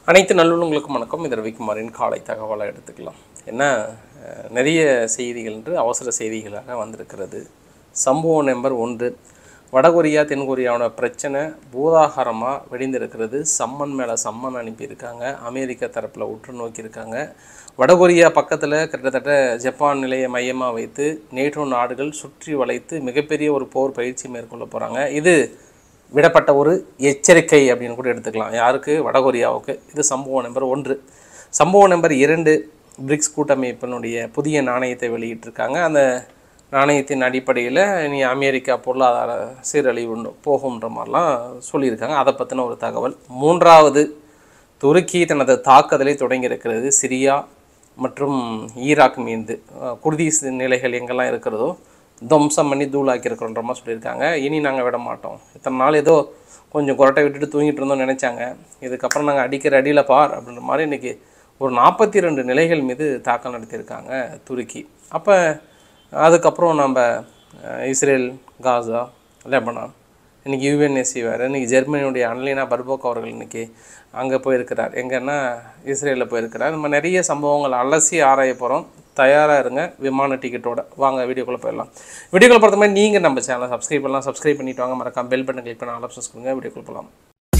அனைத்து நல்லுள்ளங்களுக்கும் வணக்கம் இது ரவிக்குமாரின் காலை தகவலை எடுத்துக்கலாம் என்ன அஹ், நிறைய செய்திகள் என்று அவசர செய்திகளாக வந்திருக்கிறது சம்பவம் நம்பர் ஒன்று வடகொரியா தென்கொரியாவோட பிரச்சனை பூதாகாரமாக வெடிந்திருக்கிறது சம்மன் மேலே சம்மன் அனுப்பியிருக்காங்க அமெரிக்கா தரப்பில் உற்று நோக்கியிருக்காங்க வடகொரியா பக்கத்தில் கிட்டத்தட்ட ஜப்பான் நிலையை மையமாக வைத்து நேட்டோ நாடுகள் சுற்றி வளைத்து மிகப்பெரிய ஒரு போர் பயிற்சி மேற்கொள்ள போகிறாங்க இது விடப்பட்ட ஒரு எச்சரிக்கை அப்படின்னு கூட எடுத்துக்கலாம் யாருக்கு வடகொரியாவுக்கு இது சம்பவம் நம்பர் ஒன்று சம்பவம் நம்பர் இரண்டு பிரிக்ஸ் கூட்டமைப்பினுடைய புதிய நாணயத்தை வெளியிட்டிருக்காங்க அந்த நாணயத்தின் அடிப்படையில் இனி அமெரிக்கா பொருளாதார சீரழிவு உண்டு- போகுன்ற மாதிரிலாம் சொல்லியிருக்காங்க அதை பற்றின ஒரு தகவல் மூன்றாவது துருக்கி தனது தாக்குதலை தொடங்கியிருக்கிறது சிரியா மற்றும் ஈராக் மீது அஹ், குர்திஸ் நிலைகள் எங்கெல்லாம் இருக்கிறதோ துவம்சம் பண்ணி தூளாக்கியிருக்கிறோன்ற மாதிரி சொல்லியிருக்காங்க இனி நாங்கள் விட மாட்டோம் இத்தனை நாள் ஏதோ கொஞ்சம் கொரட்டை விட்டுட்டு தூங்கிட்டு இருந்தோம்னு நினச்சாங்க இதுக்கப்புறம் நாங்கள் அடிக்கிற அடியில் பார் அப்படின்ற மாதிரி இன்றைக்கி ஒரு நாற்பத்தி ரெண்டு நிலைகள் மீது தாக்கல் நடத்தியிருக்காங்க துருக்கி அப்போ அதுக்கப்புறம் நம்ம அஹ், இஸ்ரேல் காசா லெபனான் இன்றைக்கி யூஎன்எஸ்சி வேறு இன்றைக்கி ஜெர்மனியுடைய அன்லினா பர்போக் அவர்கள் இன்றைக்கி அங்கே போயிருக்கிறார் எங்கன்னா இஸ்ரேலில் போயிருக்கிறார் நம்ம நிறைய சம்பவங்கள் அலசி ஆராய போகிறோம் தயாராக இருங்க விமான டிக்கெட்டோட வாங்க வீடியோக்குள்ளே போயிடலாம் வீடியோக்குள்ள பொறுத்த மாதிரி நீங்கள் நம்ம சேனலை சப்ஸ்கிரைப் பண்ணலாம் சப்ஸ்கிரைப் பண்ணிட்டு வாங்க மறக்காம பெல் பட்டன் கிளிக் பண்ண ஆல் ஆப்ஷன்ஸ் கொடுங்க வீடியோக்குள்ள போகலாம்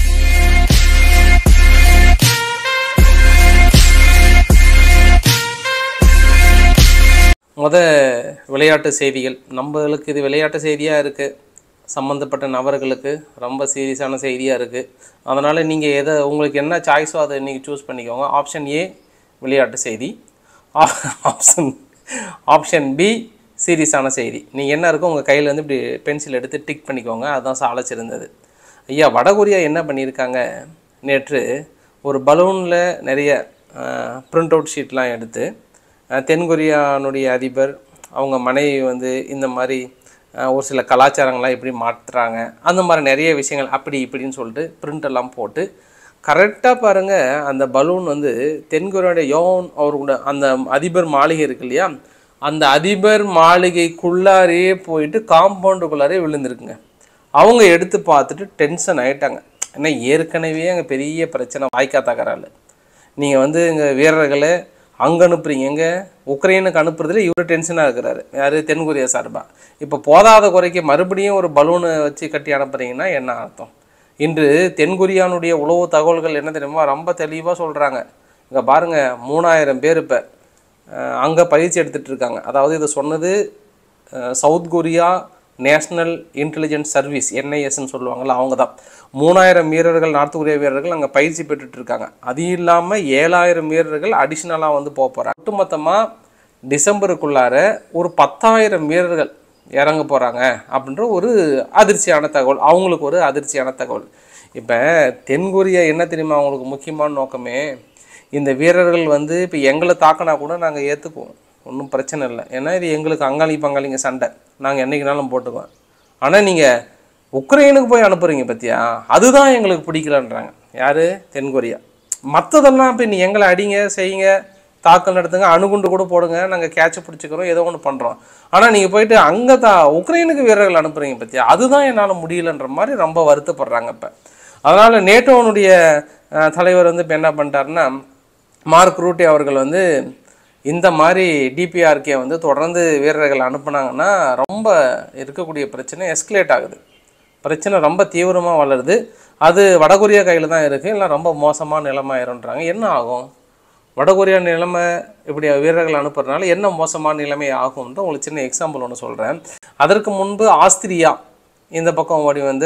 முத விளையாட்டு செய்திகள் நம்மளுக்கு இது விளையாட்டு செய்தியாக இருக்குது சம்மந்தப்பட்ட நபர்களுக்கு ரொம்ப சீரியஸான செய்தியாக இருக்குது அதனால் நீங்கள் எதை உங்களுக்கு என்ன சாய்ஸோ அதை நீங்கள் சூஸ் பண்ணிக்கோங்க ஆப்ஷன் ஏ விளையாட்டு செய்தி ஆப்ஷன் ஆப்ஷன் பி சீரியஸான செய்தி நீங்கள் என்ன இருக்கோ உங்கள் கையில் வந்து இப்படி பென்சில் எடுத்து டிக் பண்ணிக்கோங்க அதுதான் சால சிறந்தது ஐயா வடகொரியா என்ன பண்ணியிருக்காங்க நேற்று ஒரு பலூனில் நிறைய பிரிண்ட் அவுட் ஷீட்லாம் எடுத்து அஹ், தென்கொரியானுடைய அதிபர் அவங்க மனைவி வந்து இந்த மாதிரி அஹ், ஒரு சில கலாச்சாரங்கள்லாம் எப்படி மாற்றுறாங்க அந்த மாதிரி நிறைய விஷயங்கள் அப்படி இப்படின்னு சொல்லிட்டு print எல்லாம் போட்டு கரெக்டாக பாருங்கள் அந்த பலூன் வந்து தென்கொரியாவுடைய யோன் அவரோட அந்த அதிபர் மாளிகை இருக்கு இல்லையா அந்த அதிபர் மாளிகைக்குள்ளாரே போயிட்டு காம்பவுண்டுக்குள்ளாரே விழுந்திருக்குங்க அவங்க எடுத்து பார்த்துட்டு டென்ஷன் ஆயிட்டாங்க ஏன்னா ஏற்கனவே அங்கே பெரிய பிரச்சனை வாய்க்கா தகராறு நீங்கள் வந்து இங்கே வீரர்களை அங்கே அனுப்புறீங்க எங்கே உக்ரைனுக்கு அனுப்புறதுல இவர் டென்ஷனாக இருக்கிறாரு யார் தென்கொரியா சார்பா இப்போ போதாத குறைக்கு மறுபடியும் ஒரு பலூனை வச்சு கட்டி அனுப்புறீங்கன்னா என்ன அர்த்தம் இன்று தென்கொரியானுடைய உளவு தகவல்கள் என்ன தெரியுமா ரொம்ப தெளிவாக சொல்கிறாங்க இங்கே பாருங்கள் மூணாயிரம் பேர் இப்போ அங்கே பயிற்சி எடுத்துட்டு இருக்காங்க அதாவது இதை சொன்னது அஹ், South Korea national intelligence service என்ஐஎஸ்ன்னு சொல்லுவாங்கள்ல அவங்க தான் மூணாயிரம் வீரர்கள் நார்த் கொரியா வீரர்கள் அங்கே பயிற்சி பெற்றுட்டு இருக்காங்க அது இல்லாமல் ஏழாயிரம் வீரர்கள் அடிஷ்னலாக வந்து போக போகிறாங்க ஒட்டுமொத்தமாக டிசம்பருக்குள்ளார ஒரு பத்தாயிரம் வீரர்கள் இறங்க போகிறாங்க அப்படின்ற ஒரு அதிர்ச்சியான தகவல் அவங்களுக்கு ஒரு அதிர்ச்சியான தகவல் இப்போ தென்கொரியா என்ன தெரியுமா அவங்களுக்கு முக்கியமான நோக்கமே இந்த வீரர்கள் வந்து இப்போ எங்களை தாக்கினா கூட நாங்கள் ஏற்றுக்குவோம் ஒன்றும் பிரச்சனை இல்லை ஏன்னா இது எங்களுக்கு அங்காளி பங்காளிங்க சண்டை நாங்கள் என்னைக்குனாலும் போட்டுக்குவோம் ஆனால் நீங்கள் உக்ரைனுக்கு போய் அனுப்புறீங்க பத்தியா அதுதான் எங்களுக்கு பிடிக்கலன்றாங்க யார் தென்கொரியா மற்றதெல்லாம் இப்போ நீ எங்களை அடிங்க செய்யுங்க தாக்கல் நடத்துங்க அணுகுண்டு கூட போடுங்க நாங்கள் கேட்ச பிடிச்சிக்கிறோம் ஏதோ ஒன்று பண்ணுறோம் ஆனால் நீங்கள் போயிட்டு அங்கே தா உக்ரைனுக்கு வீரர்கள் அனுப்புறீங்க பத்தியா அதுதான் என்னால் முடியலன்ற மாதிரி ரொம்ப வருத்தப்படுறாங்க இப்போ அதனால் நேட்டோனுடைய அஹ், தலைவர் வந்து இப்போ என்ன பண்ணிட்டாருன்னா மார்க் ரூட்டே அவர்கள் வந்து இந்த மாதிரி டிபிஆர்கே வந்து தொடர்ந்து வீரர்கள் அனுப்புனாங்கன்னா ரொம்ப இருக்கக்கூடிய பிரச்சனை எஸ்கலேட் ஆகுது பிரச்சனை ரொம்ப தீவிரமாக வளருது அது வடகொரியா கையில் தான் இருக்குது இல்லை ரொம்ப மோசமான நிலைமையாயிருன்றாங்க என்ன ஆகும் வடகொரியா நிலைமை இப்படி வீரர்கள் அனுப்புறதுனால என்ன மோசமான நிலைமை ஆகும்ன்ற உங்களுக்கு சின்ன எக்ஸாம்பிள் ஒன்று சொல்கிறேன் அதற்கு முன்பு ஆஸ்திரியா இந்த பக்கம் ஓடி வந்து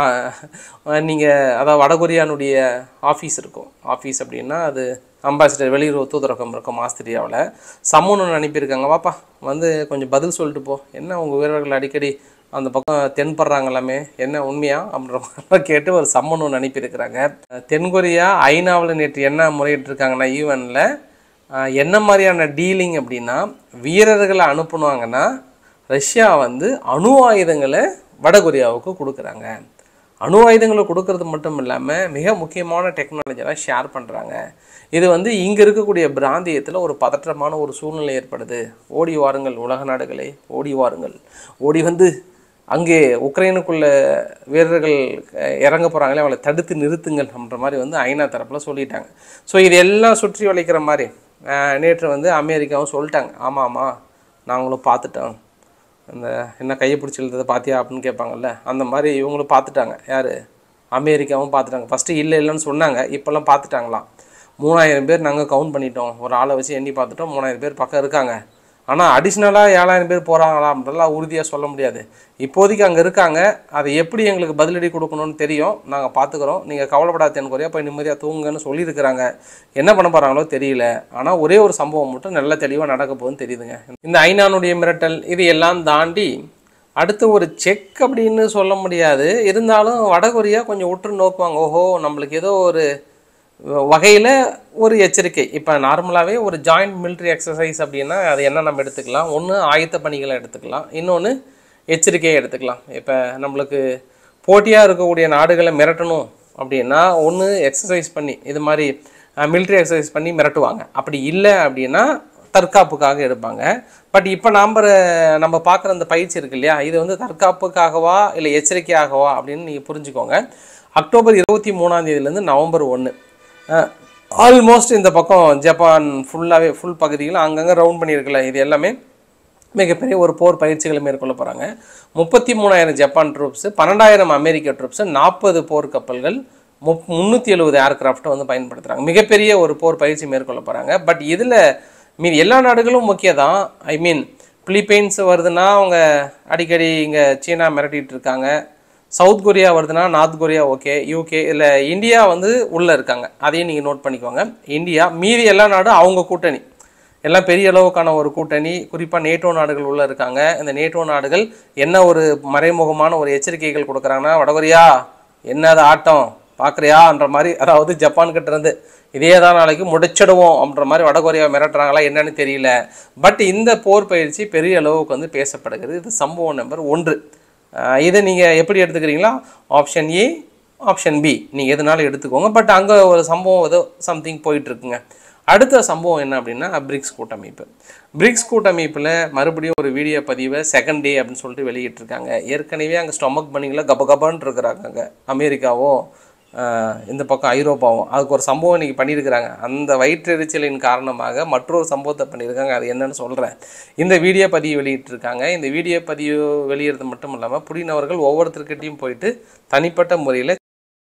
நீங்கள் அதாவது வடகொரியானுடைய ஆஃபீஸ் இருக்கும் ஆஃபீஸ் அப்படின்னா அது அம்பாசிடர் வெளியுறவு தூதரகம் இருக்கும் ஆஸ்திரியாவில் சம்மன் ஒன்று அனுப்பியிருக்காங்க வாப்பா வந்து கொஞ்சம் பதில் சொல்லிட்டு போ என்ன உங்கள் வீரர்கள் அடிக்கடி அந்த பக்கம் தென்படுறாங்களாமே என்ன உண்மையா அப்படின்ற மாதிரி கேட்டு ஒரு சம்மன் ஒன்று அனுப்பியிருக்கிறாங்க தென்கொரியா ஐநாவில் நேற்று என்ன முறையிட்டிருக்காங்கன்னா ஈவனில் என்ன மாதிரியான டீலிங் அப்படின்னா வீரர்களை அனுப்புனாங்கன்னா ரஷ்யா வந்து அணு ஆயுதங்களை வடகொரியாவுக்கு கொடுக்குறாங்க அணு ஆயுதங்களை கொடுக்கறது மட்டும் இல்லாமல் மிக முக்கியமான டெக்னாலஜியெல்லாம் ஷேர் பண்ணுறாங்க இது வந்து இங்கே இருக்கக்கூடிய பிராந்தியத்தில் ஒரு பதற்றமான ஒரு சூழ்நிலை ஏற்படுது ஓடி வாருங்கள் உலக நாடுகளே ஓடி வாருங்கள் ஓடி வந்து அங்கே உக்ரைனுக்குள்ள வீரர்கள் அஹ், இறங்க போகிறாங்களே அவளை தடுத்து நிறுத்துங்கள் அப்படின்ற மாதிரி வந்து ஐநா தரப்பில் சொல்லிட்டாங்க ஸோ இது எல்லாம் சுற்றி வளைக்கிற மாதிரி அஹ், நேற்று வந்து அமெரிக்காவும் சொல்லிட்டாங்க ஆமாம் ஆமாம் நாங்களும் பார்த்துட்டோம் அந்த என்ன கையை பிடிச்சி இழுத்ததை பார்த்தியா அப்படின்னு கேட்பாங்கல்ல அந்த மாதிரி இவங்களும் பார்த்துட்டாங்க யார் அமெரிக்காவும் பார்த்துட்டாங்க ஃபஸ்ட்டு இல்லை இல்லைன்னு சொன்னாங்க இப்போல்லாம் பார்த்துட்டாங்களாம் மூணாயிரம் பேர் நாங்கள் கவுண்ட் பண்ணிட்டோம் ஒரு ஆளை வச்சு எண்ணி பார்த்துட்டோம் மூணாயிரம் பேர் பக்கம் இருக்காங்க ஆனால் அடிஷ்னலாக ஏழாயிரம் பேர் போகிறாங்களான்றதெல்லாம் உறுதியாக சொல்ல முடியாது இப்போதைக்கு அங்கே இருக்காங்க அதை எப்படி எங்களுக்கு பதிலடி கொடுக்கணும்னு தெரியும் நாங்கள் பார்த்துக்குறோம் நீங்கள் கவலைப்படாத தென்கொரியா போய் நிம்மதியாக தூங்குங்கன்னு சொல்லியிருக்கிறாங்க என்ன பண்ண போகிறாங்களோ தெரியல ஆனால் ஒரே ஒரு சம்பவம் மட்டும் நல்ல தெளிவாக நடக்க போகுதுன்னு தெரியுதுங்க இந்த ஐநானுடைய மிரட்டல் இது எல்லாம் தாண்டி அடுத்து ஒரு செக் அப்படின்னு சொல்ல முடியாது இருந்தாலும் வடகொரியா கொஞ்சம் உற்று நோக்குவாங்க ஓஹோ நம்மளுக்கு ஏதோ ஒரு வகையில் ஒரு எச்சரிக்கை இப்போ நார்மலாகவே ஒரு ஜாயிண்ட் military எக்ஸசைஸ் அப்படின்னா அது என்ன நம்ம எடுத்துக்கலாம் ஒன்று ஆயத்த பணிகளை எடுத்துக்கலாம் இன்னொன்று எச்சரிக்கையை எடுத்துக்கலாம் இப்போ நம்மளுக்கு போட்டியாக இருக்கக்கூடிய நாடுகளை மிரட்டணும் அப்படின்னா ஒன்று எக்ஸசைஸ் பண்ணி இது மாதிரி military எக்ஸசைஸ் பண்ணி மிரட்டுவாங்க அப்படி இல்லை அப்படின்னா தற்காப்புக்காக எடுப்பாங்க பட் இப்போ நாம் நம்ம பார்க்குற அந்த பயிற்சி இருக்கு இல்லையா இது வந்து தற்காப்புக்காகவா இல்லை எச்சரிக்கையாகவா அப்படின்னு நீங்கள் புரிஞ்சுக்கோங்க அக்டோபர் இருபத்தி மூணாம் தேதியிலேருந்து நவம்பர் ஒன்று ஆல்மோஸ்ட் இந்த பக்கம் ஜப்பான் ஃபுல்லாகவே ஃபுல் பகுதியில் அங்கங்கே ரவுண்ட் பண்ணியிருக்கல இது எல்லாமே மிகப்பெரிய ஒரு போர் பயிற்சிகளை மேற்கொள்ள போகிறாங்க முப்பத்தி மூணாயிரம் ஜப்பான் ட்ரூப்ஸு பன்னெண்டாயிரம் அமெரிக்க ட்ரூப்ஸு நாற்பது போர் கப்பல்கள் முப் முந்நூற்றி எழுபது ஏர்கிராஃப்ட்டை வந்து பயன்படுத்துகிறாங்க மிகப்பெரிய ஒரு போர் பயிற்சி மேற்கொள்ள போகிறாங்க பட் இதில் மீன் எல்லா நாடுகளும் முக்கியம் தான் ஐ மீன் பிலிப்பைன்ஸ் வருதுன்னா அவங்க அடிக்கடி இங்கே சீனா மிரட்டிட்டு இருக்காங்க சவுத் கொரியா வருதுன்னா நார்த் கொரியா ஓகே யூகே இல்லை இந்தியா வந்து உள்ளே இருக்காங்க அதையும் நீங்கள் நோட் பண்ணிக்கோங்க இந்தியா மீதி எல்லா நாடும் அவங்க கூட்டணி எல்லாம் பெரிய அளவுக்கான ஒரு கூட்டணி குறிப்பாக நேட்டோ நாடுகள் உள்ளே இருக்காங்க இந்த நேட்டோ நாடுகள் என்ன ஒரு மறைமுகமான ஒரு எச்சரிக்கைகள் கொடுக்குறாங்கன்னா வடகொரியா என்னது ஆட்டம் பார்க்குறியான்ற மாதிரி அதாவது ஜப்பான் கிட்ட இருந்து இதே தான் நாளைக்கு முடிச்சிடுவோம் அப்படின்ற மாதிரி வடகொரியா மிரட்டுறாங்களா என்னன்னு தெரியல பட் இந்த போர் பயிற்சி பெரிய அளவுக்கு வந்து பேசப்படுகிறது இது சம்பவம் நம்பர் ஒன்று அஹ் இதை நீங்கள் எப்படி எடுத்துக்கிறீங்களா ஆப்ஷன் ஏ ஆப்ஷன் பி நீங்கள் எதுனாலும் எடுத்துக்கோங்க பட் அங்கே ஒரு சம்பவம் ஏதோ சம்திங் போயிட்டுருக்குங்க அடுத்த சம்பவம் என்ன அப்படின்னா பிரிக்ஸ் கூட்டமைப்பு பிரிக்ஸ் கூட்டமைப்பில் மறுபடியும் ஒரு வீடியோ பதிவை செகண்ட் டே அப்படின்னு சொல்லிட்டு வெளியிட்டிருக்காங்க ஏற்கனவே அங்கே ஸ்டொமக் பணிகளை கப கபான்னு இருக்கிறாங்க அங்கே அமெரிக்காவும் ஆஹ் இந்த பக்கம் ஐரோப்பாவும் அதுக்கு ஒரு சம்பவம் இன்னைக்கு பண்ணியிருக்கிறாங்க அந்த வயிற்றெரிச்சலின் காரணமாக மற்றொரு சம்பவத்தை பண்ணியிருக்காங்க அது என்னன்னு சொல்கிறேன் இந்த வீடியோ பதிவு வெளியிட்டிருக்காங்க இந்த வீடியோ பதிவு வெளியிடுறது மட்டும் இல்லாமல் புடின் அவர்கள் ஒவ்வொருத்தர்கிட்டையும் போயிட்டு தனிப்பட்ட முறையில்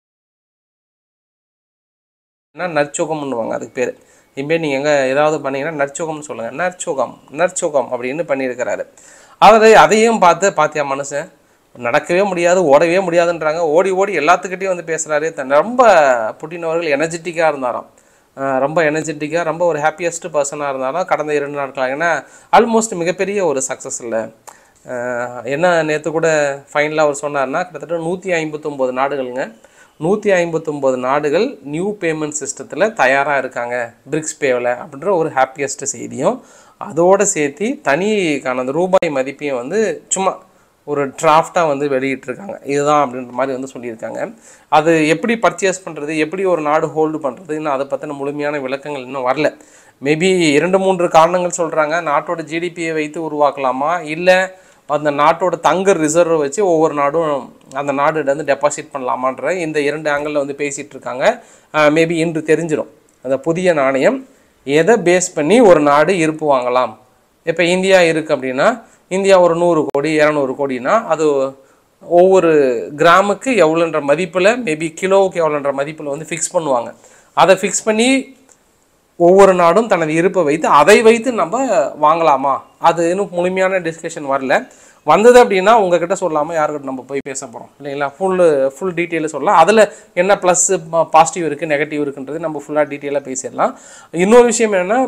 நற்சுகம்னுவாங்க அதுக்கு பேர் இனிமேல் நீங்கள் எங்கே ஏதாவது பண்ணீங்கன்னா நற்சுகம்னு சொல்லுங்கள் நற்சுகம் நற்சுகம் அப்படின்னு பண்ணியிருக்கிறாரு அதை அதையும் பார்த்து பார்த்தியா மனுஷன் நடக்கவே முடியாது ஓடவே முடியாதுன்றாங்க ஓடி ஓடி எல்லாத்துக்கிட்டையும் வந்து பேசுகிறாரு தன் ரொம்ப புட்டின் அவர்கள் எனர்ஜெட்டிக்காக இருந்தாராம் அஹ் ரொம்ப எனர்ஜெட்டிக்காக ரொம்ப ஒரு ஹாப்பியஸ்ட் பர்சனாக இருந்தாலும் கடந்த இரண்டு நாட்களாக ஏன்னா ஆல்மோஸ்ட் மிகப்பெரிய ஒரு சக்ஸஸ் இல்லை அஹ் என்ன நேற்று கூட ஃபைனலாக அவர் சொன்னார்னா கிட்டத்தட்ட நூற்றி ஐம்பத்தொம்போது நாடுகளுங்க நூற்றி ஐம்பத்தொம்போது நாடுகள் நியூ பேமெண்ட் சிஸ்டத்தில் தயாராக இருக்காங்க பிரிக்ஸ் பேவில் அப்படின்ற ஒரு ஹாப்பியஸ்ட் செய்தியும் அதோடு சேர்த்து தனிக்கான அந்த ரூபாய் மதிப்பையும் வந்து சும்மா ஒரு டிராஃப்டாக வந்து வெளியிட்டிருக்காங்க இதுதான் அப்படின்ற மாதிரி வந்து சொல்லியிருக்காங்க அது எப்படி பர்ச்சேஸ் பண்ணுறது எப்படி ஒரு நாடு ஹோல்டு பண்ணுறது இன்னும் அதை பற்றின முழுமையான விளக்கங்கள் இன்னும் வரல மேபி இரண்டு மூன்று காரணங்கள் சொல்கிறாங்க நாட்டோட ஜிடிபியை வைத்து உருவாக்கலாமா இல்லை அந்த நாட்டோட தங்க ரிசர்வ் வச்சு ஒவ்வொரு நாடும் அந்த நாடுகிட்ட வந்து டெபாசிட் பண்ணலாமான்ற இந்த இரண்டு ஆங்கிளில் வந்து பேசிகிட்டு இருக்காங்க மேபி இன்று தெரிஞ்சிடும் அந்த புதிய நாணயம் எதை பேஸ் பண்ணி ஒரு நாடு இருப்பு வாங்கலாம் இப்போ இந்தியா இருக்குது அப்படின்னா இந்தியா ஒரு நூறு கோடி இரநூறு கோடினா அது ஒவ்வொரு கிராமுக்கு எவ்வளோன்ற மதிப்பில் மேபி கிலோவுக்கு எவ்வளோன்ற மதிப்பில் வந்து ஃபிக்ஸ் பண்ணுவாங்க அதை ஃபிக்ஸ் பண்ணி ஒவ்வொரு நாடும் தனது இருப்பை வைத்து அதை வைத்து நம்ம வாங்கலாமா அது இன்னும் முழுமையான டிஸ்கஷன் வரல வந்தது அப்படின்னா உங்ககிட்ட சொல்லாமல் யாருக்கிட்ட நம்ம போய் பேச போகிறோம் இல்லைங்களா ஃபுல்லு ஃபுல் டீட்டெயிலும் சொல்லலாம் அதில் என்ன ப்ளஸ் பாசிட்டிவ் இருக்குது நெகட்டிவ் இருக்குன்றது நம்ம ஃபுல்லாக டீட்டெயிலாக பேசிடலாம் இன்னொரு விஷயம் என்னென்னா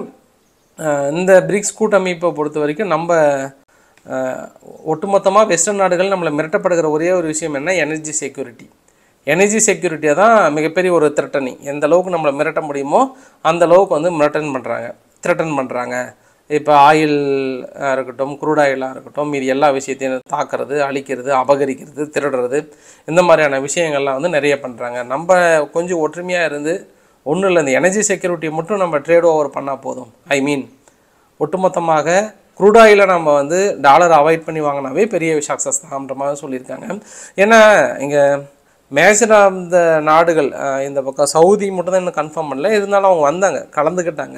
இந்த பிரிக்ஸ் கூட்டமைப்பை பொறுத்த வரைக்கும் நம்ம ஒட்டுமொத்தமாக வெஸ்டர்ன் நாடுகள் நம்மளை மிரட்டப்படுகிற ஒரே ஒரு விஷயம் என்ன எனர்ஜி செக்யூரிட்டி எனர்ஜி செக்யூரிட்டியை தான் மிகப்பெரிய ஒரு த்ரெட்டனி எந்த அளவுக்கு நம்மளை மிரட்ட முடியுமோ அந்த அளவுக்கு வந்து மிரட்டன் பண்ணுறாங்க த்ரெட்டன் பண்ணுறாங்க இப்போ ஆயில் இருக்கட்டும் குரூட் ஆயிலாக இருக்கட்டும் மீதி எல்லா விஷயத்தையும் தாக்குறது அழிக்கிறது அபகரிக்கிறது திருடுறது இந்த மாதிரியான விஷயங்கள்லாம் வந்து நிறைய பண்ணுறாங்க நம்ம கொஞ்சம் ஒற்றுமையாக இருந்து ஒன்றும் இல்லை இந்த எனர்ஜி செக்யூரிட்டியை மட்டும் நம்ம ட்ரேட் ஓவர் பண்ணால் போதும் ஐ மீன் ஒட்டுமொத்தமாக க்ரூட் ஆயிலை நம்ம வந்து டாலர் அவாய்ட் பண்ணி வாங்கினாவே பெரிய சக்ஸஸ் தான்ன்ற மாதிரி சொல்லியிருக்காங்க ஏன்னா இங்கே மேஜர் ஆஃப் த நாடுகள் அஹ், இந்த பக்கம் சவுதி மட்டும் தான் இன்னும் கன்ஃபார்ம் பண்ணல இருந்தாலும் அவங்க வந்தாங்க கலந்துக்கிட்டாங்க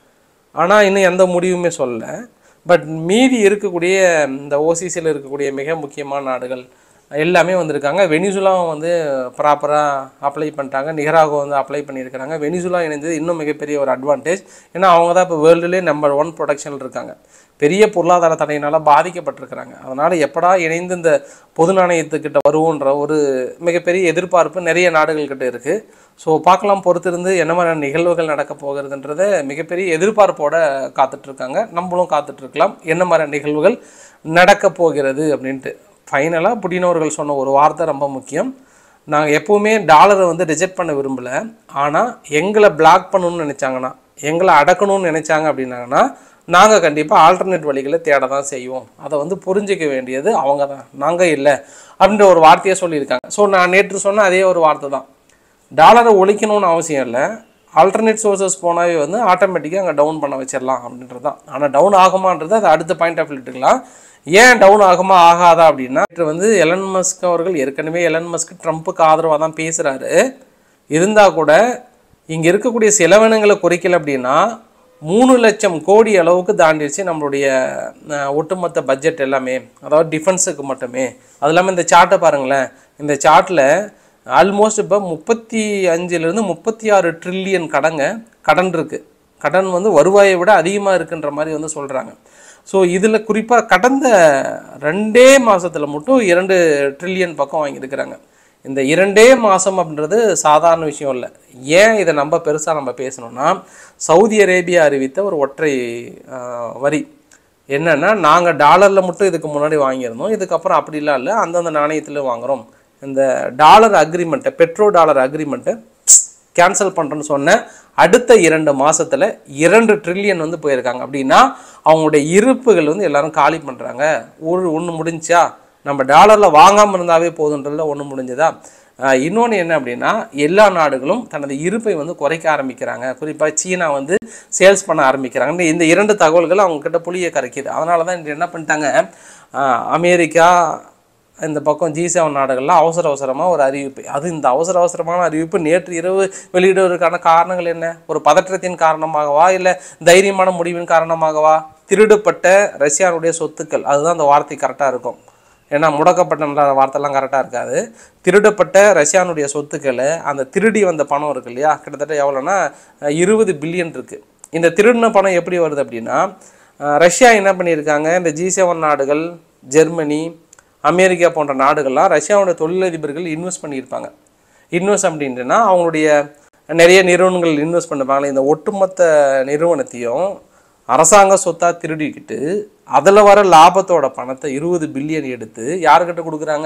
ஆனால் இன்னும் எந்த முடிவுமே சொல்லல பட் மீதி இருக்கக்கூடிய இந்த ஓசிசியில் இருக்கக்கூடிய மிக முக்கியமான நாடுகள் எல்லாமே வந்திருக்காங்க வெனிசுலாவும் வந்து ப்ராப்பராக அப்ளை பண்ணிட்டாங்க நிகராகோ வந்து அப்ளை பண்ணியிருக்கிறாங்க வெனிசுலா இணைந்தது இன்னும் மிகப்பெரிய ஒரு அட்வான்டேஜ் ஏன்னா அவங்க தான் இப்போ வேர்ல்டுலேயே நம்பர் ஒன் ப்ரொடக்ஷனில் இருக்காங்க பெரிய பொருளாதார தடையினால் பாதிக்கப்பட்டிருக்கிறாங்க அதனால் எப்படா இணைந்து இந்த பொது நாணயத்துக்கிட்ட வருவோன்ற ஒரு மிகப்பெரிய எதிர்பார்ப்பு நிறைய நாடுகள்கிட்ட இருக்குது ஸோ பார்க்கலாம் பொறுத்திருந்து என்ன மாதிரியான நிகழ்வுகள் நடக்க போகிறதுன்றத மிகப்பெரிய எதிர்பார்ப்போட காத்துட்ருக்காங்க நம்மளும் காத்துட்ருக்கலாம் என்ன மாதிரியான நிகழ்வுகள் நடக்க போகிறது அப்படின்ட்டு ஃபைனலாக புடினவர்கள் சொன்ன ஒரு வார்த்தை ரொம்ப முக்கியம் நாங்கள் எப்போவுமே டாலரை வந்து ரிஜெக்ட் பண்ண விரும்பலை ஆனால் எங்களை பிளாக் பண்ணணும்னு நினச்சாங்கன்னா எங்களை அடக்கணும்னு நினச்சாங்க அப்படின்னாங்கன்னா நாங்கள் கண்டிப்பாக ஆல்டர்னேட் வழிகளை தேட தான் செய்வோம் அதை வந்து புரிஞ்சிக்க வேண்டியது அவங்க தான் நாங்கள் இல்லை அப்படின்ற ஒரு வார்த்தையை சொல்லியிருக்காங்க ஸோ நான் நேற்று சொன்ன அதே ஒரு வார்த்தை தான் டாலரை ஒழிக்கணும்னு அவசியம் இல்லை ஆல்டர்னேட் சோர்சஸ் போனாவே வந்து ஆட்டோமேட்டிக்காக அங்கே டவுன் பண்ண வச்சிடலாம் அப்படின்றது தான் ஆனால் டவுன் ஆகுமான்றது அது அடுத்த பாயிண்ட் ஆஃப் எடுத்துக்கலாம் ஏன் டவுன் ஆகுமா ஆகாதா அப்படின்னா நேற்று வந்து எலன் மஸ்க் அவர்கள் ஏற்கனவே எலன் மஸ்க் ட்ரம்ப்புக்கு ஆதரவாக தான் பேசுகிறாரு இருந்தால் கூட இங்கே இருக்கக்கூடிய செலவினங்களை குறைக்கல அப்படின்னா மூணு லட்சம் கோடி அளவுக்கு தாண்டிடுச்சு நம்மளுடைய அஹ், ஒட்டுமொத்த பட்ஜெட் எல்லாமே அதாவது டிஃபென்ஸுக்கு மட்டுமே அது இல்லாமல் இந்த சார்ட்டை பாருங்களேன் இந்த சார்ட்டில் ஆல்மோஸ்ட் இப்போ முப்பத்தி அஞ்சுலேருந்து முப்பத்தி ஆறு ட்ரில்லியன் கடங்க கடன் இருக்குது கடன் வந்து வருவாயை விட அதிகமாக இருக்குன்ற மாதிரி வந்து சொல்கிறாங்க ஸோ இதில் குறிப்பாக கடந்த ரெண்டே மாசத்துல மட்டும் இரண்டு ட்ரில்லியன் பக்கம் வாங்கியிருக்கிறாங்க இந்த இரண்டே மாதம் அப்படின்றது சாதாரண விஷயம் இல்லை ஏன் இதை நம்ம பெருசாக நம்ம பேசணும்னா சவுதி அரேபியா அறிவித்த ஒரு ஒற்றை ஆஹ், வரி என்னன்னா நாங்கள் டாலரில் மட்டும் இதுக்கு முன்னாடி வாங்கியிருந்தோம் இதுக்கப்புறம் அப்படிலாம் இல்லை அந்தந்த நாணயத்தில் வாங்குறோம் இந்த டாலர் அக்ரிமெண்ட்டை பெட்ரோ டாலர் அக்ரிமெண்ட்டை கேன்சல் பண்ணுறேன்னு சொன்ன அடுத்த இரண்டு மாசத்துல இரண்டு ட்ரில்லியன் வந்து போயிருக்காங்க அப்படின்னா அவங்களுடைய இருப்புகள் வந்து எல்லாரும் காலி பண்ணுறாங்க ஒரு ஒன்று முடிஞ்சா நம்ம டாலரில் வாங்காமல் இருந்தாவே போதுன்றதுல ஒன்று முடிஞ்சதா இன்னொன்று என்ன அப்படின்னா எல்லா நாடுகளும் தனது இருப்பை வந்து குறைக்க ஆரம்பிக்கிறாங்க குறிப்பாக சீனா வந்து சேல்ஸ் பண்ண ஆரம்பிக்கிறாங்க இந்த இரண்டு தகவல்கள் அவங்க கிட்ட புளிய கரைக்குது அதனால தான் இன்று என்ன பண்ணிட்டாங்க ஆஹ் அமெரிக்கா இந்த பக்கம் ஜி செவன் நாடுகள்லாம் அவசர அவசரமாக ஒரு அறிவிப்பு அது இந்த அவசர அவசரமான அறிவிப்பு நேற்று இரவு வெளியிடுவதற்கான காரணங்கள் என்ன ஒரு பதற்றத்தின் காரணமாகவா இல்லை தைரியமான முடிவின் காரணமாகவா திருடப்பட்ட ரஷ்யாவுடைய சொத்துக்கள் அதுதான் அந்த வார்த்தை கரெக்டாக இருக்கும் ஏன்னா முடக்கப்பட்ட வார்த்தைலாம் கரெக்டாக இருக்காது திருடப்பட்ட ரஷ்யானுடைய சொத்துக்களை அந்த திருடி வந்த பணம் இருக்கு இல்லையா கிட்டத்தட்ட எவ்வளோன்னா இருபது பில்லியன் இருக்குது இந்த திருடின பணம் எப்படி வருது அப்படின்னா அஹ், ரஷ்யா என்ன பண்ணியிருக்காங்க இந்த ஜி செவன் நாடுகள் ஜெர்மனி அமெரிக்கா போன்ற நாடுகள்லாம் ரஷ்யாவோட தொழிலதிபர்கள் இன்வெஸ்ட் பண்ணியிருப்பாங்க இன்வெஸ்ட் அப்படின்ட்டுனா அவங்களுடைய நிறைய நிறுவனங்கள் இன்வெஸ்ட் பண்ணுவாங்களே இந்த ஒட்டுமொத்த நிறுவனத்தையும் அரசாங்க சொத்தாக திருடிக்கிட்டு அதில் வர லாபத்தோட பணத்தை இருபது பில்லியன் எடுத்து யாருக்கிட்ட கொடுக்குறாங்க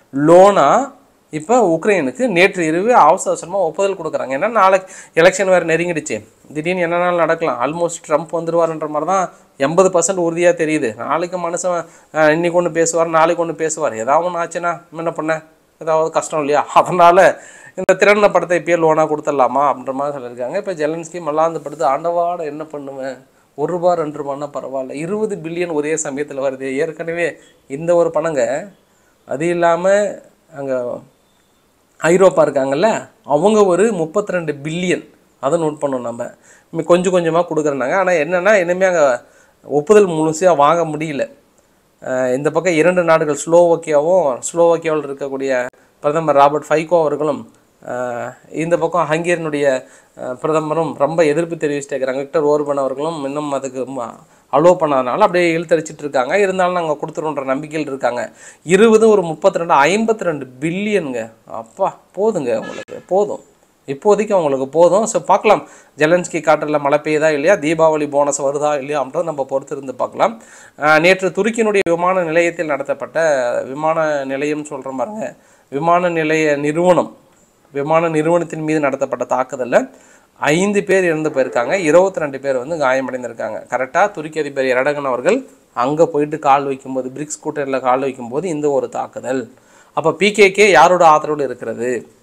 லோனாக இப்போ உக்ரைனுக்கு நேற்று இரவு அவசர அவசரமாக ஒப்புதல் கொடுக்குறாங்க ஏன்னா நாளைக்கு எலெக்ஷன் வேறு நெருங்கிடுச்சு திடீர்னு என்ன நாள் நடக்கலாம் ஆல்மோஸ்ட் ட்ரம்ப் வந்துருவாருன்ற மாதிரி தான் எண்பது பர்சன்ட் உறுதியாக தெரியுது நாளைக்கு மனுஷன் அஹ், இன்னைக்கு ஒன்று பேசுவார் நாளைக்கு ஒன்று பேசுவார் ஏதாவது ஒன்று ஆச்சுன்னா என்ன பண்ண ஏதாவது கஷ்டம் இல்லையா அதனால் இந்த திறன படத்தை இப்பயே லோனாக கொடுத்துடலாமா அப்படின்ற மாதிரி சொல்லியிருக்காங்க இப்போ ஜெலன்ஸ்கி மல்லாந்து படுத்து ஆண்டவாட என்ன பண்ணுவேன் ஒரு ரூபா ரெண்டு ரூபான்னா பரவாயில்ல இருபது பில்லியன் ஒரே சமயத்தில் வருது ஏற்கனவே இந்த ஒரு பணங்க அது இல்லாமல் அங்கே ஐரோப்பா இருக்காங்கல்ல அவங்க ஒரு முப்பத்தி ரெண்டு பில்லியன் அதை நோட் பண்ணோம் நம்ம இன்னும் கொஞ்சம் கொஞ்சமாக கொடுக்குறாங்க ஆனால் என்னென்னா இனிமேல் அங்கே ஒப்புதல் முழுசாக வாங்க முடியல அஹ் இந்த பக்கம் இரண்டு நாடுகள் ஸ்லோவோக்கியாவும் ஸ்லோவோக்கியாவில் இருக்கக்கூடிய பிரதமர் ராபர்ட் ஃபைகோ அவர்களும் அஹ் இந்த பக்கம் ஹங்கேரியனுடைய அஹ், பிரதமரும் ரொம்ப எதிர்ப்பு தெரிவிச்சுட்டு இருக்கிறாங்க விக்டர் ஓர்பன் அவர்களும் இன்னும் அதுக்கு அலோவ் பண்ணாதனால அப்படியே இழுத்தடிச்சிட்டு இருக்காங்க இருந்தாலும் நாங்கள் கொடுத்துருன்ற நம்பிக்கையில் இருக்காங்க இருபது ஒரு முப்பத்தி ரெண்டு ஐம்பத்தி ரெண்டு பில்லியனுங்க அப்பா போதுங்க உங்களுக்கு போதும் இப்போதைக்கு அவங்களுக்கு போதும் ஸோ பார்க்கலாம் ஜெலன்ஸ்கி காற்றில் மழை பெய்யுதா இல்லையா தீபாவளி போனஸ் வருதா இல்லையா அப்படின்றத நம்ம பொறுத்து இருந்து பார்க்கலாம் ஆஹ் நேற்று துருக்கியினுடைய விமான நிலையத்தில் நடத்தப்பட்ட விமான நிலையம் சொல்கிற பாருங்க விமான நிலைய நிறுவனம் விமான நிறுவனத்தின் மீது நடத்தப்பட்ட தாக்குதலில் ஐந்து பேர் இறந்து போயிருக்காங்க இருபத்தி ரெண்டு பேர் வந்து காயமடைந்திருக்காங்க கரெக்டாக துருக்கி அதிபர் எரடகன் அவர்கள் அங்கே போயிட்டு கால் வைக்கும்போது பிரிக்ஸ் கூட்டணியில் கால் வைக்கும்போது இந்த ஒரு தாக்குதல் அப்போ பிகேகே யாரோட ஆதரவில் இருக்கிறது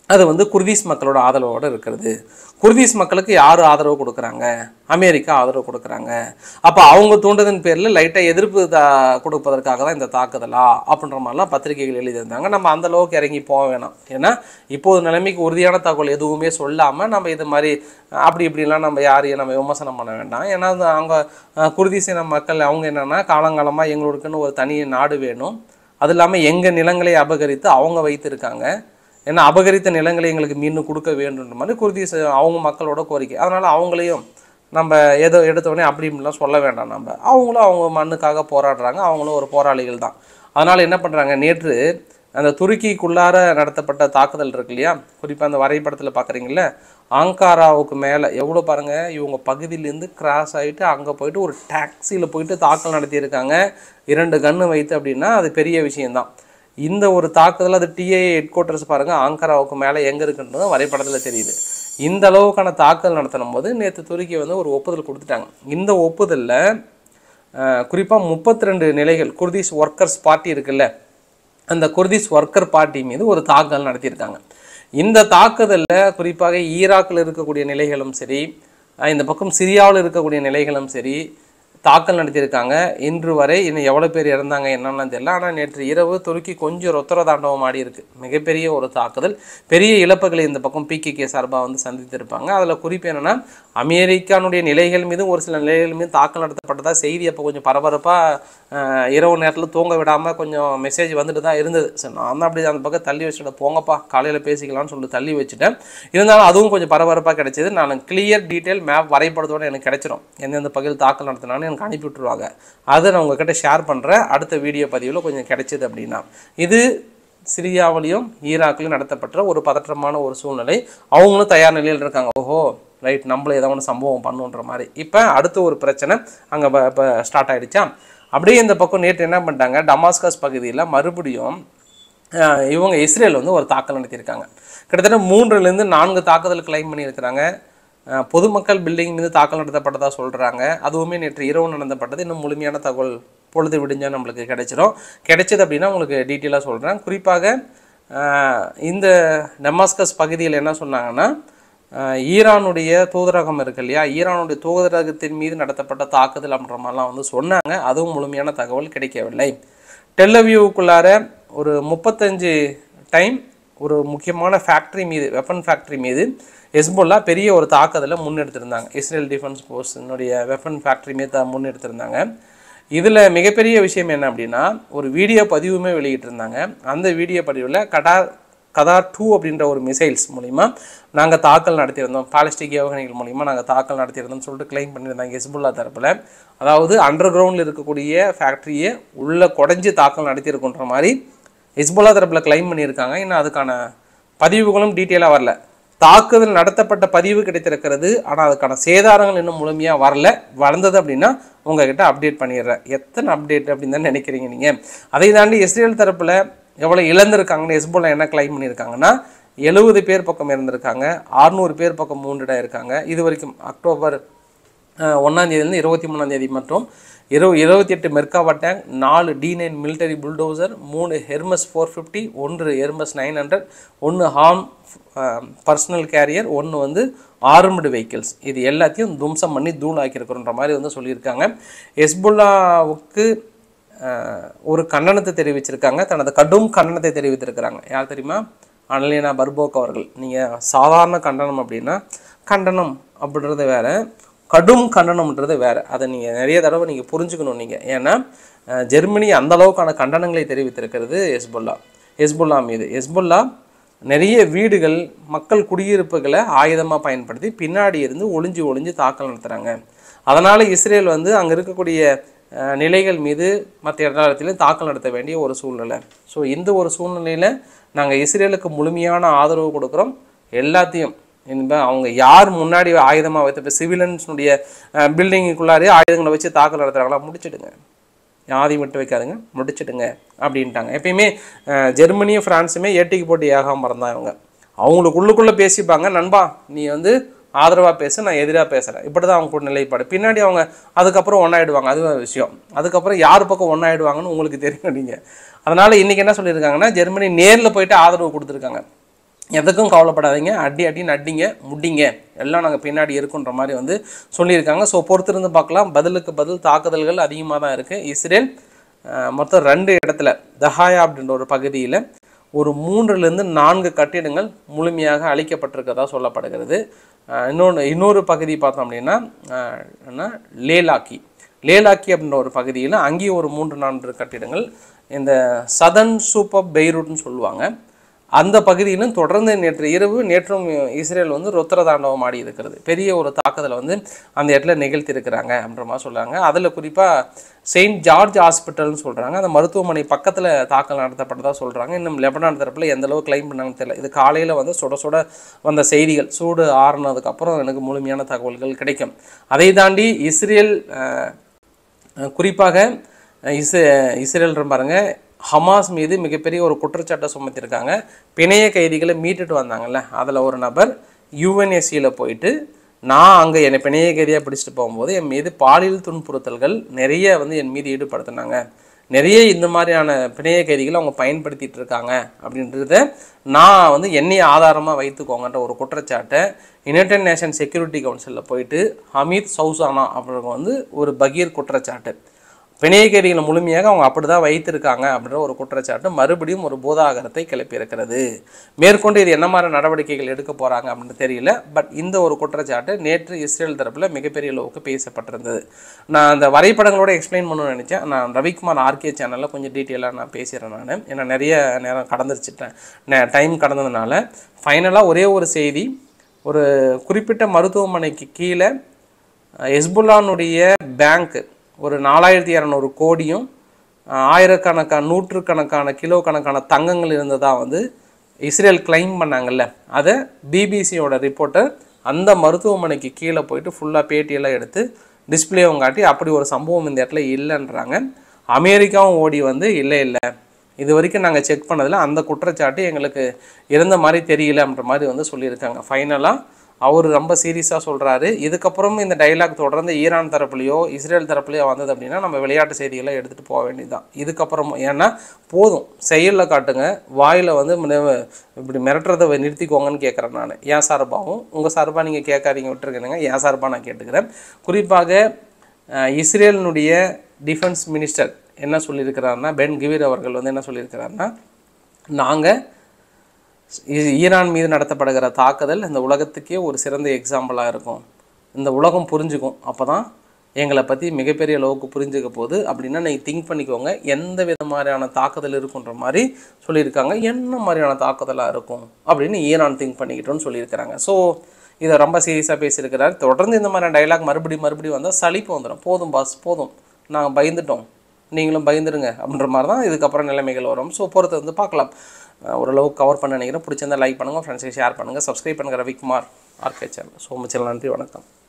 அது வந்து குர்தீஸ் மக்களோட ஆதரவோடு இருக்கிறது குர்தீஸ் மக்களுக்கு யார் ஆதரவு கொடுக்குறாங்க அமெரிக்கா ஆதரவு கொடுக்குறாங்க அப்போ அவங்க தூண்டதன் பேரில் லைட்டாக எதிர்ப்பு தா கொடுப்பதற்காக தான் இந்த தாக்குதலா அப்படின்ற மாதிரிலாம் பத்திரிகைகள் எழுதியிருந்தாங்க நம்ம அந்த அளவுக்கு இறங்கி போக வேணாம் ஏன்னா இப்போது நிலைமைக்கு உறுதியான தகவல் எதுவுமே சொல்லாமல் நம்ம இது மாதிரி அப்படி இப்படிலாம் நம்ம யாரையும் நம்ம விமர்சனம் பண்ண வேண்டாம் ஏன்னா அது அவங்க அஹ், குர்தீஸ் இன மக்கள் அவங்க என்னென்னா காலங்காலமாக எங்களுக்குன்னு ஒரு தனி நாடு வேணும் அது இல்லாமல் எங்கள் நிலங்களை அபகரித்து அவங்க வைத்திருக்காங்க ஏன்னா அபகரித்த நிலங்களை எங்களுக்கு மீண்டும் கொடுக்க வேண்டுன்ற மாதிரி குர்தீஸ் அவங்க மக்களோட கோரிக்கை அதனால் அவங்களையும் நம்ம ஏதோ எடுத்தோடனே அப்படி இப்படிலாம் சொல்ல வேண்டாம் நம்ம அவங்களும் அவங்க மண்ணுக்காக போராடுறாங்க அவங்களும் ஒரு போராளிகள் தான் அதனால் என்ன பண்ணுறாங்க நேற்று அந்த துருக்கிக்குள்ளார நடத்தப்பட்ட தாக்குதல் இருக்கு இல்லையா குறிப்பாக அந்த வரைபடத்தில் பார்க்குறீங்கள ஆங்காராவுக்கு மேலே எவ்வளோ பாருங்கள் இவங்க பகுதியிலேருந்து கிராஸ் ஆகிட்டு அங்கே போயிட்டு ஒரு டாக்ஸியில் போயிட்டு தாக்கல் நடத்தியிருக்காங்க இரண்டு கன்று வைத்து அப்படின்னா அது பெரிய விஷயம்தான் இந்த ஒரு தாக்குதல் அது டிஐ ஹெட் குவார்ட்டர்ஸ் பாருங்கள் ஆங்கராவுக்கு மேலே எங்கே இருக்குன்றதும் வரைபடத்தில் தெரியுது இந்த அளவுக்கான தாக்குதல் நடத்தணும் போது நேற்று துருக்கி வந்து ஒரு ஒப்புதல் கொடுத்துட்டாங்க இந்த ஒப்புதலில் குறிப்பாக முப்பத்தி ரெண்டு நிலைகள் குர்திஷ் ஒர்க்கர்ஸ் பார்ட்டி இருக்குல்ல அந்த குர்திஷ் ஒர்க்கர் பார்ட்டி மீது ஒரு தாக்குதல் நடத்தியிருக்காங்க இந்த தாக்குதலில் குறிப்பாக ஈராக்கில் இருக்கக்கூடிய நிலைகளும் சரி அஹ் இந்த பக்கம் சிரியாவில் இருக்கக்கூடிய நிலைகளும் சரி தாக்கல் நடத்தியிருக்காங்க இன்று வரை இன்னும் எவ்வளோ பேர் இறந்தாங்க என்னன்னு தெரியல ஆனால் நேற்று இரவு துருக்கி கொஞ்சம் ரொத்தர தாண்டவம் ஆடி இருக்கு மிகப்பெரிய ஒரு தாக்குதல் பெரிய இழப்புகளை இந்த பக்கம் பிகேகே சார்பாக வந்து சந்தித்திருப்பாங்க அதில் குறிப்பு என்னன்னா அமெரிக்கானுடைய நிலைகள் மீதும் ஒரு சில நிலைகள் மீது தாக்கல் நடத்தப்பட்டதா செய்தி அப்போ கொஞ்சம் பரபரப்பாக இரவு நேரத்தில் தூங்க விடாமல் கொஞ்சம் மெசேஜ் வந்துட்டு தான் இருந்தது சரி நான் தான் அப்படி அந்த பக்கம் தள்ளி வச்சுட்டேன் போங்கப்பா காலையில் பேசிக்கலாம்னு சொல்லிட்டு தள்ளி வச்சுட்டேன் இருந்தாலும் அதுவும் கொஞ்சம் பரபரப்பாக கிடைச்சது நான் கிளியர் டீட்டெயில் மேப் வரைபடத்தோட எனக்கு கிடைச்சிரும் எந்தெந்த பகுதியில் தாக்கல் நடத்தினாலும் எனக்கு அனுப்பி விட்டுருவாங்க அதை நான் உங்ககிட்ட ஷேர் பண்ணுறேன் அடுத்த வீடியோ பதிவில் கொஞ்சம் கிடைச்சது அப்படின்னா இது சிரியாவிலையும் ஈராக்லையும் நடத்தப்பட்ட ஒரு பதற்றமான ஒரு சூழ்நிலை அவங்களும் தயார் நிலையில் இருக்காங்க ஓஹோ ரைட் நம்மள ஏதோ ஒன்று சம்பவம் பண்ணுன்ற மாதிரி இப்போ அடுத்த ஒரு பிரச்சனை அங்கே இப்போ ஸ்டார்ட் ஆயிடுச்சா அப்படியே இந்த பக்கம் நேற்று என்ன பண்ணிட்டாங்க டமாஸ்கஸ் பகுதியில் மறுபடியும் அஹ், இவங்க இஸ்ரேல் வந்து ஒரு தாக்கல் நடத்தியிருக்காங்க கிட்டத்தட்ட மூன்றுலேருந்து நான்கு தாக்குதல் கிளைம் பண்ணியிருக்கிறாங்க அஹ், பொதுமக்கள் பில்டிங் மீது தாக்கல் நடத்தப்பட்டதா சொல்கிறாங்க அதுவுமே நேற்று இரவு நடத்தப்பட்டது இன்னும் முழுமையான தகவல் பொழுது விடிஞ்சா நம்மளுக்கு கிடைச்சிரும் கிடைச்சது அப்படின்னா உங்களுக்கு டீட்டெயிலாக சொல்கிறேன் குறிப்பாக அஹ், இந்த டமாஸ்கஸ் பகுதியில் என்ன சொன்னாங்கன்னா அஹ், ஈரானுடைய தூதரகம் இருக்கு இல்லையா ஈரானுடைய தூதரகத்தின் மீது நடத்தப்பட்ட தாக்குதல் அப்படின்ற மாதிரிலாம் வந்து சொன்னாங்க அதுவும் முழுமையான தகவல் கிடைக்கவில்லை டெல்லவியூக்குள்ளார ஒரு முப்பத்தஞ்சு டைம் ஒரு முக்கியமான ஃபேக்ட்ரி மீது வெப்பன் ஃபேக்ட்ரி மீது ஹெஸ்புல்லா பெரிய ஒரு தாக்குதலை முன்னெடுத்திருந்தாங்க இஸ்ரேல் டிஃபென்ஸ் ஃபோர்ஸினுடைய வெப்பன் ஃபேக்ட்ரி மீது தான் முன்னெடுத்திருந்தாங்க இதில் மிகப்பெரிய விஷயம் என்ன அப்படின்னா ஒரு வீடியோ பதிவுமே வெளியிட்டிருந்தாங்க அந்த வீடியோ பதிவில் கடா கதா டூ அப்படின்ற ஒரு மிசைல்ஸ் மூலிமா நாங்கள் தாக்கல் நடத்தியிருந்தோம் பாலிஸ்டிக் ஏவுகணைகள் மூலிமா நாங்கள் தாக்கல் நடத்தியிருந்தோம்னு சொல்லிட்டு கிளைம் பண்ணியிருந்தாங்க ஹெஸ்புல்லா தரப்பில் அதாவது அண்டர் கிரவுண்டில் இருக்கக்கூடிய ஃபேக்ட்ரியை உள்ளே குடஞ்சி தாக்கல் நடத்தியிருக்குன்ற மாதிரி ஹெஸ்புல்லா தரப்பில் கிளைம் பண்ணியிருக்காங்க இன்னும் அதுக்கான பதிவுகளும் டீட்டெயிலாக வரல தாக்குதல் நடத்தப்பட்ட பதிவு கிடைத்திருக்கிறது ஆனால் அதுக்கான சேதாரங்கள் இன்னும் முழுமையாக வரல வளர்ந்தது அப்படின்னா உங்ககிட்ட அப்டேட் பண்ணிடுறேன் எத்தனை அப்டேட் அப்படின்னு தான் நினைக்கிறீங்க நீங்கள் அதை தாண்டி இஸ்ரேல் தரப்பில் எவ்வளோ இழந்திருக்காங்கன்னு ஹெஸ்புல்லா என்ன கிளைம் பண்ணியிருக்காங்கன்னா எழுபது பேர் பக்கம் இருந்திருக்காங்க அறுநூறு பேர் பக்கம் மூண்டுடா இருக்காங்க இது வரைக்கும் அக்டோபர் அஹ், ஒண்ணாம் தேதியிலேருந்து இருபத்தி மூணாம் தேதி மற்றும் இரு இருபத்தி எட்டு மெர்காவா டேங்க் நாலு டி நைன் மிலிட்டரி புல்டோசர் மூணு ஹெர்மஸ் ஃபோர் ஃபிஃப்டி ஒன்று ஹெர்மஸ் நைன் ஹண்ட்ரட் ஒன்று ஹார்ம் பர்சனல் கேரியர் ஒன்று வந்து ஆர்ம்டு வெஹிக்கிள்ஸ் இது எல்லாத்தையும் தும்சம் பண்ணி தூள் ஆக்கியிருக்கிறோன்ற மாதிரி வந்து சொல்லியிருக்காங்க ஹெஸ்புல்லாவுக்கு அஹ், ஒரு கண்டனத்தை தெரிவிச்சிருக்காங்க தனது கடும் கண்டனத்தை தெரிவித்திருக்கிறாங்க யார் தெரியுமா அனலினா பர்போக் அவர்கள் நீங்கள் சாதாரண கண்டனம் அப்படின்னா கண்டனம் அப்படின்றது வேற கடும் கண்டனம்ன்றது வேற அதை நீங்கள் நிறைய தடவை நீங்கள் புரிஞ்சுக்கணும் நீங்கள் ஏன்னா அஹ், ஜெர்மனி அந்த அளவுக்கான கண்டனங்களை தெரிவித்திருக்கிறது ஹெஸ்புல்லா ஹெஸ்புல்லா மீது ஹெஸ்புல்லா நிறைய வீடுகள் மக்கள் குடியிருப்புகளை ஆயுதமாக பயன்படுத்தி பின்னாடி இருந்து ஒளிஞ்சு ஒளிஞ்சு தாக்கல் நடத்துகிறாங்க அதனால் இஸ்ரேல் வந்து அங்கே இருக்கக்கூடிய அஹ், நிலைகள் மீது மற்ற இடத்திலும் தாக்கல் நடத்த வேண்டிய ஒரு சூழ்நிலை ஸோ இந்த ஒரு சூழ்நிலையில் நாங்கள் இஸ்ரேலுக்கு முழுமையான ஆதரவு கொடுக்குறோம் எல்லாத்தையும் என்ப அவங்க யார் முன்னாடி ஆயுதமாக வைத்த இப்போ சிவிலன்ஸுடைய பில்டிங்குக்குள்ளாரே ஆயுதங்களை வச்சு தாக்கல் நடத்துகிறாங்களா முடிச்சிடுங்க யாரையும் விட்டு வைக்காதுங்க முடிச்சிடுங்க அப்படின்ட்டாங்க எப்பயுமே அஹ், ஜெர்மனியும் ஃப்ரான்ஸுமே ஏட்டிக்கு போட்டி ஏகாம இருந்தாங்க இவங்க அவங்களுக்குள்ளுக்குள்ளே பேசிப்பாங்க நண்பா நீ வந்து ஆதரவாக பேசு நான் எதிராக பேசுகிறேன் இப்படி தான் அவங்க கூட நிலைப்பாடு பின்னாடி அவங்க அதுக்கப்புறம் ஒன்றாயிடுவாங்க அது ஒரு விஷயம் அதுக்கப்புறம் யார் பக்கம் ஒன்றாயிடுவாங்கன்னு உங்களுக்கு தெரியும் நீங்கள் அதனால் இன்றைக்கி என்ன சொல்லியிருக்காங்கன்னா ஜெர்மனி நேரில் போயிட்டு ஆதரவு கொடுத்துருக்காங்க எதுக்கும் கவலைப்படாதீங்க அடி அடின்னு அடிங்க முடிங்க எல்லாம் நாங்கள் பின்னாடி இருக்குன்ற மாதிரி வந்து சொல்லியிருக்காங்க ஸோ பொறுத்திருந்து பார்க்கலாம் பதிலுக்கு பதில் தாக்குதல்கள் அதிகமாக தான் இருக்குது இஸ்ரேல் அஹ், மொத்தம் ரெண்டு இடத்துல தஹாயா அப்படின்ற ஒரு பகுதியில் ஒரு மூன்றுலேருந்து நான்கு கட்டிடங்கள் முழுமையாக அழிக்கப்பட்டிருக்கதா சொல்லப்படுகிறது அஹ், இன்னொன்று இன்னொரு பகுதி பார்த்தோம் அப்படின்னா அஹ், என்ன லேலாக்கி லேலாக்கி அப்படின்ற ஒரு பகுதியில் அங்கேயும் ஒரு மூன்று நான்கு கட்டிடங்கள் இந்த சதன் சூப்பர் பெய்ரூட்னு சொல்லுவாங்க அந்த பகுதியிலும் தொடர்ந்து நேற்று இரவு நேற்றும் இஸ்ரேல் வந்து ருத்ர தாண்டவம் ஆடி இருக்கிறது பெரிய ஒரு தாக்குதலை வந்து அந்த இடத்துல நிகழ்த்தி இருக்கிறாங்க அப்படின்ற மாதிரி சொல்கிறாங்க அதில் குறிப்பாக செயின்ட் ஜார்ஜ் ஹாஸ்பிட்டல்னு சொல்கிறாங்க அந்த மருத்துவமனை பக்கத்தில் தாக்கல் நடத்தப்பட்டதா சொல்கிறாங்க இன்னும் லெபனான் தரப்பில் எந்த அளவு கிளைம் பண்ணாங்கன்னு தெரியல இது காலையில் வந்து சுட சுட வந்த செய்திகள் சூடு ஆறுனதுக்கப்புறம் எனக்கு முழுமையான தகவல்கள் கிடைக்கும் அதை தாண்டி இஸ்ரேல் அஹ், அஹ் குறிப்பாக அஹ் இஸ் இஸ்ரேல் பாருங்க ஹமாஸ் மீது மிகப்பெரிய ஒரு குற்றச்சாட்டை சுமத்திருக்காங்க பிணைய கைதிகளை மீட்டுட்டு வந்தாங்கல்ல அதில் ஒரு நபர் யுஎன்எஸ்சியில் போயிட்டு நான் அங்கே என்னை பிணைய கைதியாக பிடிச்சிட்டு போகும்போது என் மீது பாலியல் துன்புறுத்தல்கள் நிறைய வந்து என் மீது ஈடுபடுத்தினாங்க நிறைய இந்த மாதிரியான பிணைய கைதிகளை அவங்க பயன்படுத்திட்டு இருக்காங்க அப்படின்றத நான் வந்து என்னைய ஆதாரமாக வைத்துக்கோங்கன்ற ஒரு குற்றச்சாட்டை யுனைடெட் நேஷன் செக்யூரிட்டி கவுன்சிலில் போயிட்டு ஹமீத் சௌசானா அப்படிங்க வந்து ஒரு பகீர் குற்றச்சாட்டு பிணைய கைதிகளை முழுமையாக அவங்க அப்படி தான் வைத்திருக்காங்க அப்படின்ற ஒரு குற்றச்சாட்டு மறுபடியும் ஒரு பூதாகரத்தை கிளப்பியிருக்கிறது மேற்கொண்டு இது என்ன மாதிரி நடவடிக்கைகள் எடுக்க போகிறாங்க அப்படின்னு தெரியல பட் இந்த ஒரு குற்றச்சாட்டு நேற்று இஸ்ரேல் தரப்பில் மிகப்பெரிய அளவுக்கு பேசப்பட்டிருந்தது நான் அந்த வரைபடங்களோட எக்ஸ்பிளைன் பண்ணணும்னு நினச்சேன் நான் ரவிக்குமார் ஆர்கே சேனலில் கொஞ்சம் டீட்டெயிலாக நான் பேசுகிறேன் நான் ஏன்னா நிறைய நேரம் கடந்துருச்சுட்டேன் டைம் கடந்ததுனால ஃபைனலாக ஒரே ஒரு செய்தி ஒரு குறிப்பிட்ட மருத்துவமனைக்கு கீழே எஸ்புல்லானுடைய பேங்க் ஒரு நாலாயிரத்தி இரநூறு கோடியும் அஹ், ஆயிரக்கணக்கான நூற்றுக்கணக்கான கிலோ கணக்கான தங்கங்கள் இருந்ததா வந்து இஸ்ரேல் கிளைம் பண்ணாங்கல்ல அதை பிபிசியோட ரிப்போர்ட்டர் அந்த மருத்துவமனைக்கு கீழே போயிட்டு ஃபுல்லாக பேட்டியெல்லாம் எடுத்து டிஸ்பிளேவும் காட்டி அப்படி ஒரு சம்பவம் இந்த இடத்துல இல்லைன்றாங்க அமெரிக்காவும் ஓடி வந்து இல்லை இல்லை இது வரைக்கும் நாங்கள் செக் பண்ணதில் அந்த குற்றச்சாட்டு எங்களுக்கு இருந்த மாதிரி தெரியல அப்படின்ற மாதிரி வந்து சொல்லியிருக்காங்க ஃபைனலாக அவர் ரொம்ப சீரியஸாக சொல்கிறாரு இதுக்கப்புறம் இந்த டைலாக் தொடர்ந்து ஈரான் தரப்புலையோ இஸ்ரேல் தரப்புலையோ வந்தது அப்படின்னா நம்ம விளையாட்டு செய்திகளை எடுத்துகிட்டு போக வேண்டியதுதான் இதுக்கப்புறம் ஏன்னா போதும் செயலில் காட்டுங்க வாயில் வந்து மின- இப்படி மிரட்டுறதை நிறுத்திக்கோங்கன்னு கேட்குறேன் நான் என் சார்பாகவும் உங்கள் சார்பாக நீங்கள் கேட்காதீங்க விட்டுருக்கேனுங்க என் சார்பாக நான் கேட்டுக்கிறேன் குறிப்பாக அஹ், இஸ்ரேலினுடைய டிஃபென்ஸ் மினிஸ்டர் என்ன சொல்லியிருக்கிறாருன்னா பென் கிவிர் அவர்கள் வந்து என்ன சொல்லியிருக்கிறாருன்னா நாங்கள் ஈ- ஈரான் மீது நடத்தப்படுகிற தாக்குதல் இந்த உலகத்துக்கே ஒரு சிறந்த எக்ஸாம்பிளாக இருக்கும் இந்த உலகம் புரிஞ்சுக்கும் அப்போ தான் எங்களை பற்றி மிகப்பெரிய அளவுக்கு புரிஞ்சுக்க போகுது அப்படின்னா நீங்கள் திங்க் பண்ணிக்கோங்க எந்த வித மாதிரியான தாக்குதல் இருக்குன்ற மாதிரி சொல்லியிருக்காங்க என்ன மாதிரியான தாக்குதலாக இருக்கும் அப்படின்னு ஈரான் திங்க் பண்ணிக்கிட்டோன்னு சொல்லியிருக்கிறாங்க ஸோ இதை ரொம்ப சீரியஸாக பேசியிருக்கிறார் தொடர்ந்து இந்த மாதிரி டைலாக் மறுபடியும் மறுபடியும் வந்தால் சலிப்பு வந்துடும் போதும் பாஸ் போதும் நாங்கள் பயந்துட்டோம் நீங்களும் பயந்துருங்க அப்படின்ற மாதிரி தான் இதுக்கப்புறம் நிலைமைகள் வரும் ஸோ பொறுத்து வந்து பார்க்கலாம் அஹ் ஓரளவுக்கு கவர் பண்ண நினைக்கிறேன் பிடிச்சிருந்தா லைக் பண்ணுங்கள் ஃப்ரெண்ட்ஸுக்கு ஷேர் பண்ணுங்கள் சப்ஸ்கிரைப் பண்ணுங்கள் Ravikumar RK channel so much நன்றி வணக்கம்